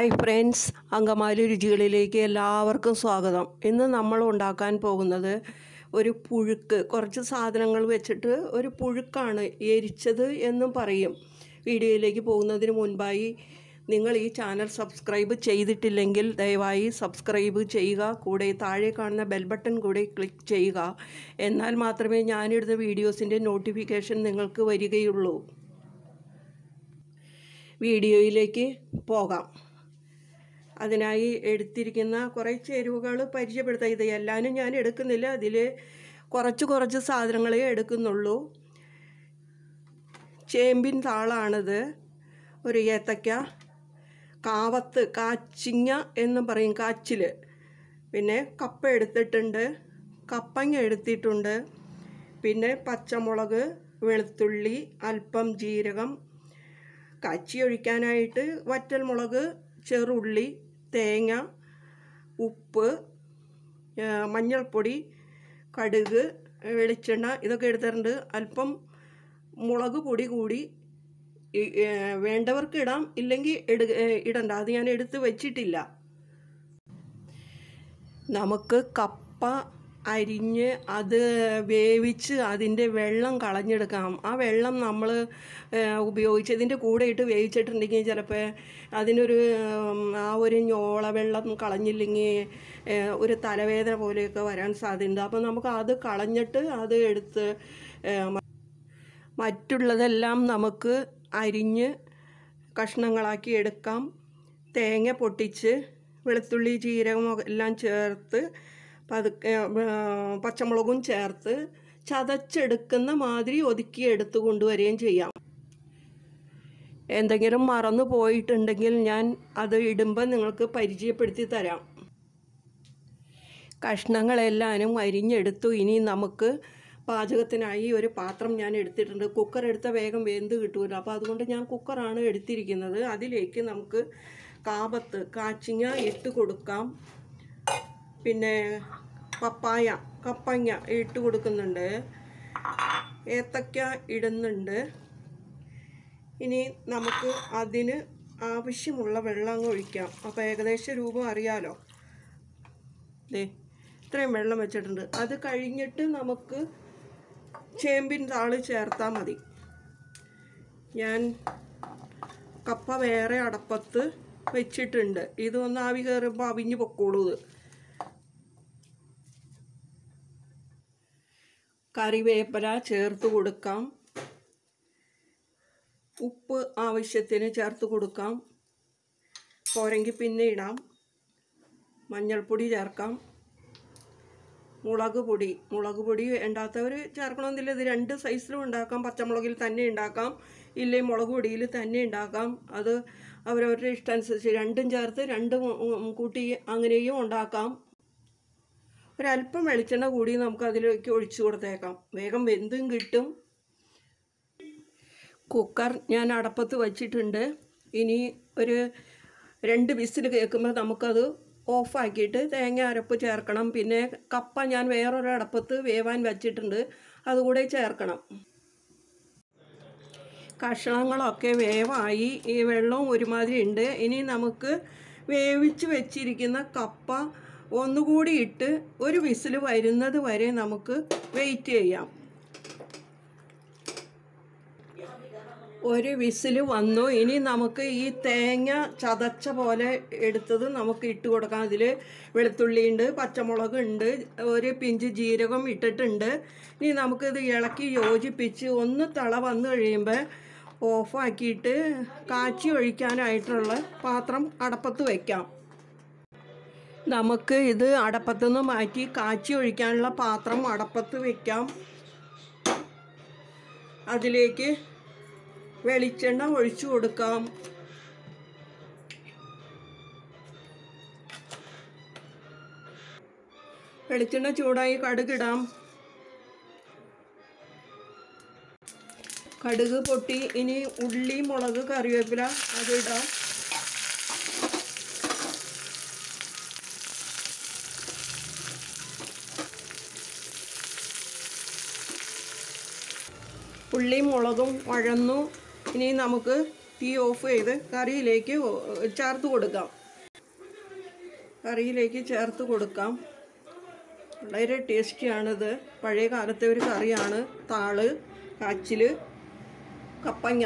hi friends Angamaly രുചികളിലേക്ക് എല്ലാവർക്കും സ്വാഗതം ഇന്ന് നമ്മൾ ഉണ്ടാക്കാൻ പോകുന്നത് ഒരു പുഴുക്ക് കുറച്ച് സാധനങ്ങൾ വെച്ചിട്ട് ഒരു പുഴുക്കാണ് എരിച്ചത് എന്നും പറയും വീഡിയോയിലേക്ക് പോകുന്നതിന് മുൻപായി നിങ്ങൾ ഈ ചാനൽ സബ്സ്ക്രൈബ് ചെയ്തിട്ടില്ലെങ്കിൽ ദയവായി സബ്സ്ക്രൈബ് ചെയ്യുക കൂടെ താഴെ കാണുന്ന ബെൽ ബട്ടൺ കൂടെ ക്ലിക്ക് ചെയ്യുക എന്നാൽ മാത്രമേ ഞാനിടുന്ന വീഡിയോസിൻ്റെ നോട്ടിഫിക്കേഷൻ നിങ്ങൾക്ക് വരികയുള്ളൂ വീഡിയോയിലേക്ക് പോകാം അതിനായി എടുത്തിരിക്കുന്ന കുറേ ചേരുവകൾ പരിചയപ്പെടുത്താം ഇത് എല്ലാനും ഞാൻ എടുക്കുന്നില്ല അതിൽ കുറച്ച് കുറച്ച് സാധനങ്ങളെ എടുക്കുന്നുള്ളൂ ചേമ്പിൻ താളാണിത് ഒരു ഏത്തക്ക കാവത്ത് കാച്ചിങ്ങ എന്ന് പറയും കാച്ചിൽ പിന്നെ കപ്പ എടുത്തിട്ടുണ്ട് കപ്പങ്ങ എടുത്തിട്ടുണ്ട് പിന്നെ പച്ചമുളക് വെളുത്തുള്ളി അല്പം ജീരകം കച്ചി ഒഴിക്കാനായിട്ട് വറ്റൽമുളക് ചെറുള്ളി തേങ്ങ ഉപ്പ് ആ, മഞ്ഞൾപ്പൊടി കടുക് വെളിച്ചെണ്ണ ഇതൊക്കെ എടുത്തിട്ടുണ്ട് അല്പം മുളക് പൊടി കൂടി ഇ- ഏ, വേണ്ടവർക്ക് ഇടാം ഇല്ലെങ്കിൽ എടു ഏ, ഇടണ്ട അത് ഞാൻ എടുത്ത് വെച്ചിട്ടില്ല നമുക്ക് കപ്പ അരിഞ്ഞ് അത് വേവിച്ച് അതിൻ്റെ വെള്ളം കളഞ്ഞെടുക്കാം ആ വെള്ളം നമ്മൾ ഉപയോഗിച്ചതിൻ്റെ കൂടെ ഇട്ട് വേവിച്ചിട്ടുണ്ടെങ്കിൽ ചിലപ്പോൾ അതിനൊരു ഉം, ആ ഒരു ഞോള വെള്ളം കളഞ്ഞില്ലെങ്കിൽ ഏ, ഒരു തലവേദന പോലെയൊക്കെ വരാൻ സാധ്യതയുണ്ട് അപ്പോൾ നമുക്ക് അത് കളഞ്ഞിട്ട് അത് എടുത്ത് ഏ, മ- മറ്റുള്ളതെല്ലാം നമുക്ക് അരിഞ്ഞ് കഷ്ണങ്ങളാക്കി എടുക്കാം തേങ്ങ പൊട്ടിച്ച് വെളുത്തുള്ളി ജീരകം ഒക്കെ എല്ലാം ചേർത്ത് പതുക്കെ ആ, പച്ചമുളകും ചേർത്ത് ചതച്ചെടുക്കുന്ന മാതിരി ഒതുക്കി എടുത്തു കൊണ്ടുവരികയും ചെയ്യാം എന്തെങ്കിലും മറന്നു പോയിട്ടുണ്ടെങ്കിൽ ഞാൻ അത് ഇടുമ്പോൾ നിങ്ങൾക്ക് പരിചയപ്പെടുത്തി തരാം കഷ്ണങ്ങളെല്ലാനും അരിഞ്ഞെടുത്തു ഇനി നമുക്ക് പാചകത്തിനായി ഒരു പാത്രം ഞാൻ എടുത്തിട്ടുണ്ട് കുക്കർ എടുത്ത വേഗം വെന്ത് കിട്ടുമല്ലോ അപ്പോൾ അതുകൊണ്ട് ഞാൻ കുക്കറാണ് എടുത്തിരിക്കുന്നത് അതിലേക്ക് നമുക്ക് കാപത്ത് കാച്ചിങ്ങ ഇട്ട് കൊടുക്കാം പിന്നെ പപ്പായ കപ്പങ്ങ ഇട്ട് കൊടുക്കുന്നുണ്ട് ഏത്തക്ക ഇടുന്നുണ്ട് ഇനി നമുക്ക് അതിന് ആവശ്യമുള്ള വെള്ളം അങ്ങ് ഒഴിക്കാം അപ്പോൾ ഏകദേശ രൂപം അറിയാലോ ദേ ഇത്രയും വെള്ളം വെച്ചിട്ടുണ്ട് അത് കഴിഞ്ഞിട്ട് നമുക്ക് ചേമ്പിൻ താള് ചേർത്താൽ മതി ഞാൻ കപ്പ വേറെ അടപ്പത്ത് വെച്ചിട്ടുണ്ട് ഇതൊന്ന് ആവി കയറുമ്പോൾ അവിഞ്ഞ് പൊക്കോളൂ ഇത് കറിവേപ്പില ചേർത്ത് കൊടുക്കാം ഉപ്പ് ആവശ്യത്തിന് ചേർത്ത് കൊടുക്കാം പോരെങ്കിൽ പിന്നെ ഇടാം മഞ്ഞൾപ്പൊടി ചേർക്കാം മുളക് പൊടി മുളക് പൊടി വേണ്ടാത്തവർ ചേർക്കണമെന്നില്ല ഇത് രണ്ട് സൈസിലും ഉണ്ടാക്കാം പച്ചമുളകിൽ തന്നെ ഉണ്ടാക്കാം ഇല്ലേ മുളക് പൊടിയിൽ തന്നെ ഉണ്ടാക്കാം അത് അവരവരുടെ ഇഷ്ടമനുസരിച്ച് രണ്ടും ചേർത്ത് രണ്ടും ഉം കൂട്ടി അങ്ങനെയും ഉണ്ടാക്കാം ഒരല്പം വെളിച്ചെണ്ണ കൂടി നമുക്ക് അതിലേക്ക് ഒഴിച്ചു കൊടുത്തേക്കാം വേഗം വെന്തും കിട്ടും കുക്കർ ഞാൻ അടപ്പത്ത് വച്ചിട്ടുണ്ട് ഇനി ഒരു രണ്ട് വിസിൽ കേൾക്കുമ്പോൾ നമുക്കത് ഓഫാക്കിയിട്ട് തേങ്ങ അരപ്പ് ചേർക്കണം പിന്നെ കപ്പ ഞാൻ വേറൊരു അടപ്പത്ത് വേവാൻ വച്ചിട്ടുണ്ട് അതുകൂടെ ചേർക്കണം കഷ്ണങ്ങളൊക്കെ വേവായി ഈ വെള്ളവും ഒരുമാതിരി ഉണ്ട് ഇനി നമുക്ക് വേവിച്ച് വെച്ചിരിക്കുന്ന കപ്പ ഒന്നുകൂടി ഇട്ട് ഒരു വിസിൽ വരുന്നത് വരെ നമുക്ക് വെയിറ്റ് ചെയ്യാം ഒരു വിസിൽ വന്നു ഇനി നമുക്ക് ഈ തേങ്ങ ചതച്ച പോലെ എടുത്തത് നമുക്ക് ഇട്ട് കൊടുക്കാം അതിൽ വെളുത്തുള്ളി ഉണ്ട് പച്ചമുളക് ഉണ്ട് ഒരു പിഞ്ച് ജീരകം ഇട്ടിട്ടുണ്ട് ഇനി നമുക്കിത് ഇളക്കി യോജിപ്പിച്ച് ഒന്ന് തള വന്നു കഴിയുമ്പോൾ ഓഫാക്കിയിട്ട് കാച്ചി ഒഴിക്കാനായിട്ടുള്ള പാത്രം അടപ്പത്ത് വയ്ക്കാം നമുക്ക് ഇത് അടപ്പത്തുനിന്ന് മാറ്റി കാച്ചി ഒഴിക്കാനുള്ള പാത്രം അടപ്പത്ത് വയ്ക്കാം അതിലേക്ക് വെളിച്ചെണ്ണ ഒഴിച്ചു കൊടുക്കാം വെളിച്ചെണ്ണ ചൂടായി കടുകിടാം കടുക് പൊട്ടി ഇനി ഉള്ളി മുളക് കറിവേപ്പില അതിടാം ഉള്ളിയും മുളകും വഴന്നു ഇനി നമുക്ക് തീ ഓഫ് ചെയ്ത് കറിയിലേക്ക് ഒ- ചേർത്ത് കൊടുക്കാം കറിയിലേക്ക് ചേർത്ത് കൊടുക്കാം വളരെ ടേസ്റ്റിയാണിത് പഴയ കാലത്തെ ഒരു കറിയാണ് താള് കാച്ചിൽ കപ്പങ്ങ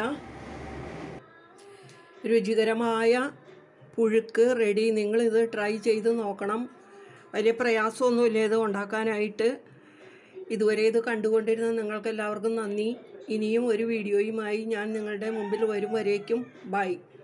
രുചികരമായ പുഴുക്ക് റെഡി നിങ്ങളിത് ട്രൈ ചെയ്ത് നോക്കണം വലിയ പ്രയാസമൊന്നുമില്ല ഇത് ഉണ്ടാക്കാനായിട്ട് ഇതുവരെ ഇത് കണ്ടുകൊണ്ടിരുന്ന നിങ്ങൾക്ക് എല്ലാവർക്കും നന്ദി ഇനിയും ഒരു വീഡിയോയുമായി ഞാൻ നിങ്ങളുടെ മുമ്പിൽ വരും വരേക്കും ബൈ